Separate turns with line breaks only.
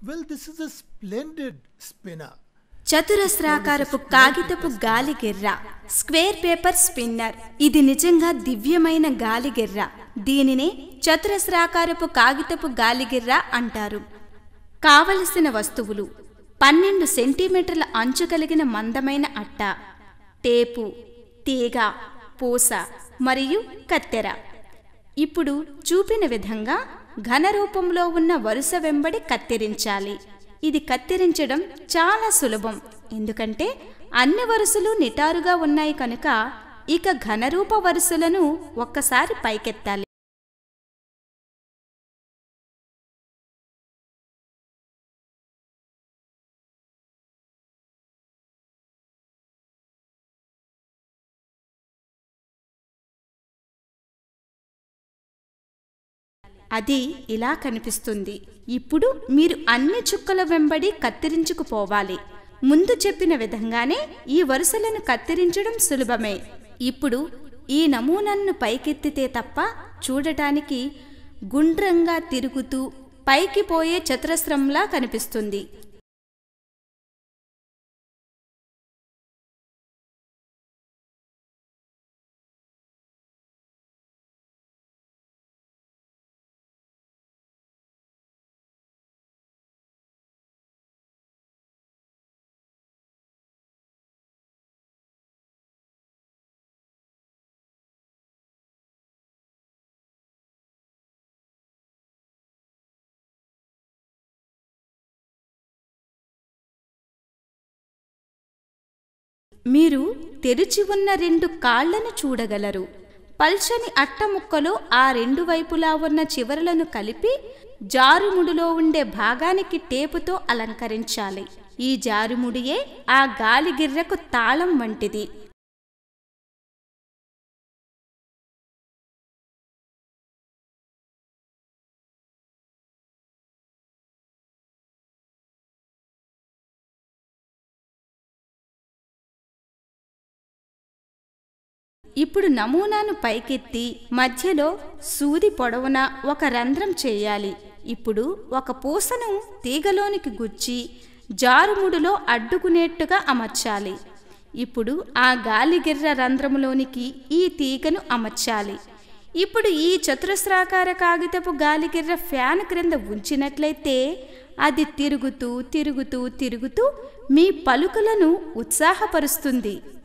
Well, this is a splendid spinner.
చతురస్రాకారపు కాగితపు గాలిగిర్ర square paper spinner ఇది నిజంగా దివ్యమైన గాలిగిర్ర దీనినే చతురస్రాకారపు కాగితపు గాలిగిర్ర అంటారు కావలసిన వస్తువులు పన్నెండు సెంటీమీటర్ల అంచు కలిగిన మందమైన అట్ట టేపు తీగ పూస మరియు కత్తెర ఇప్పుడు చూపిన విధంగా ఘన రూపంలో ఉన్న వరుస వెంబడి కత్తిరించాలి ఇది కత్తిరించడం చాలా సులభం ఎందుకంటే అన్ని వరుసలు నిటారుగా ఉన్నాయి కనుక ఇక ఘనరూప వరుసలను ఒక్కసారి పైకెత్తాలి అది ఇలా కనిపిస్తుంది ఇప్పుడు మీరు అన్ని చుక్కల వెంబడి కత్తిరించుకుపోవాలి ముందు చెప్పిన విధంగానే ఈ వరుసలను కత్తిరించడం సులభమే ఇప్పుడు ఈ నమూనాను పైకెత్తితే తప్ప చూడటానికి గుండ్రంగా తిరుగుతూ పైకి పోయే చతురస్రంలా కనిపిస్తుంది మీరు తెరిచి ఉన్న రెండు కాళ్లను చూడగలరు పల్చని అట్ట ముక్కలో ఆ రెండు వైపులా ఉన్న చివరలను కలిపి జారుముడిలో ఉండే భాగానికి టేపుతో అలంకరించాలి ఈ జారుముడియే ఆ గాలిగిర్రకు తాళం వంటిది ఇప్పుడు నమూనాను పైకెత్తి మధ్యలో సూది పొడవున ఒక రంధ్రం చేయాలి ఇప్పుడు ఒక పూసను తీగలోనికి గుచ్చి జారుముడులో అడ్డుకునేట్టుగా అమర్చాలి ఇప్పుడు ఆ గాలిగిర్ర రంధ్రములోనికి ఈ తీగను అమర్చాలి ఇప్పుడు ఈ చతురస్రాకార కాగితపు గాలిగిర్ర ఫ్యాన్ క్రింద ఉంచినట్లయితే అది తిరుగుతూ తిరుగుతూ తిరుగుతూ మీ పలుకులను ఉత్సాహపరుస్తుంది